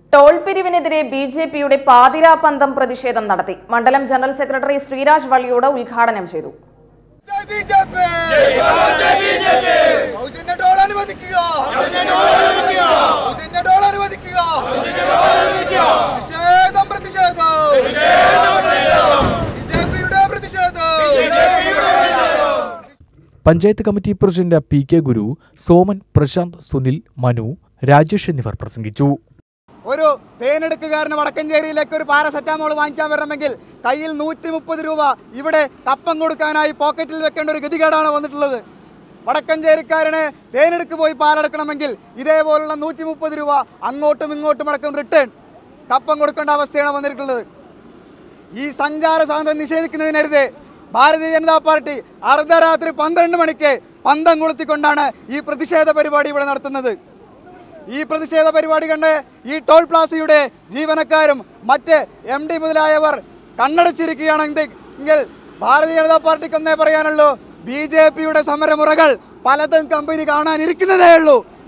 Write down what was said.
toll പിരിവിനെതിരെ B J പിയുടെ പാതിരാപന്തം പ്രതിഷേധം നടത്തി മണ്ഡലം ജനറൽ സെക്രട്ടറി ശ്രീരാജ് വള്ളിയോട് ഉദ്ഘാടനം ചെയ്തു ബിജെപി സൗജന്യ ഡോൾ അനുവദിക്കുക സൗജന്യ ഡോൾ അനുവദിക്കുക പ്രതിഷേധം പ്രതിഷേധം ബിജെപിയുടെ പ്രതിഷേധം panchayat committee president P K Guru Soman Prashant Sunil Manu Rajesh എന്നിവർ പ്രസംഗിച്ചു ഒരു തേനെടുക്കുകാരന് വടക്കഞ്ചേരിയിലേക്ക് ഒരു പാരസെറ്റാമോൾ വാങ്ങിക്കാൻ വരണമെങ്കിൽ കയ്യിൽ നൂറ്റി മുപ്പത് രൂപ ഇവിടെ കപ്പം കൊടുക്കാനായി പോക്കറ്റിൽ വെക്കേണ്ട ഒരു ഗതികേടാണ് വന്നിട്ടുള്ളത് വടക്കഞ്ചേരിക്കാരന് തേനെടുക്ക് പോയി പാലെടുക്കണമെങ്കിൽ ഇതേപോലുള്ള നൂറ്റി മുപ്പത് രൂപ അങ്ങോട്ടും ഇങ്ങോട്ടും അടക്കം റിട്ടേൺ കപ്പം കൊടുക്കേണ്ട അവസ്ഥയാണ് വന്നിട്ടുള്ളത് ഈ സഞ്ചാര സ്വാതന്ത്ര്യം നിഷേധിക്കുന്നതിനെതിരെ ഭാരതീയ ജനതാ പാർട്ടി അർദ്ധരാത്രി പന്ത്രണ്ട് മണിക്ക് പന്തം കൊളുത്തിക്കൊണ്ടാണ് ഈ പ്രതിഷേധ പരിപാടി ഇവിടെ നടത്തുന്നത് ഈ പ്രതിഷേധ പരിപാടി കണ്ട് ഈ ടോൾ പ്ലാസയുടെ ജീവനക്കാരും മറ്റ് എം ഡി മുതലായവർ കണ്ണടച്ചിരിക്കുകയാണെങ്കിൽ ഭാരതീയ ജനതാ പാർട്ടിക്ക് ഒന്നേ പറയാനുള്ളൂ ബി ജെ പിയുടെ സമരമുറകൾ പലതും കമ്പനി കാണാനിരിക്കുന്നതേ ഉള്ളൂ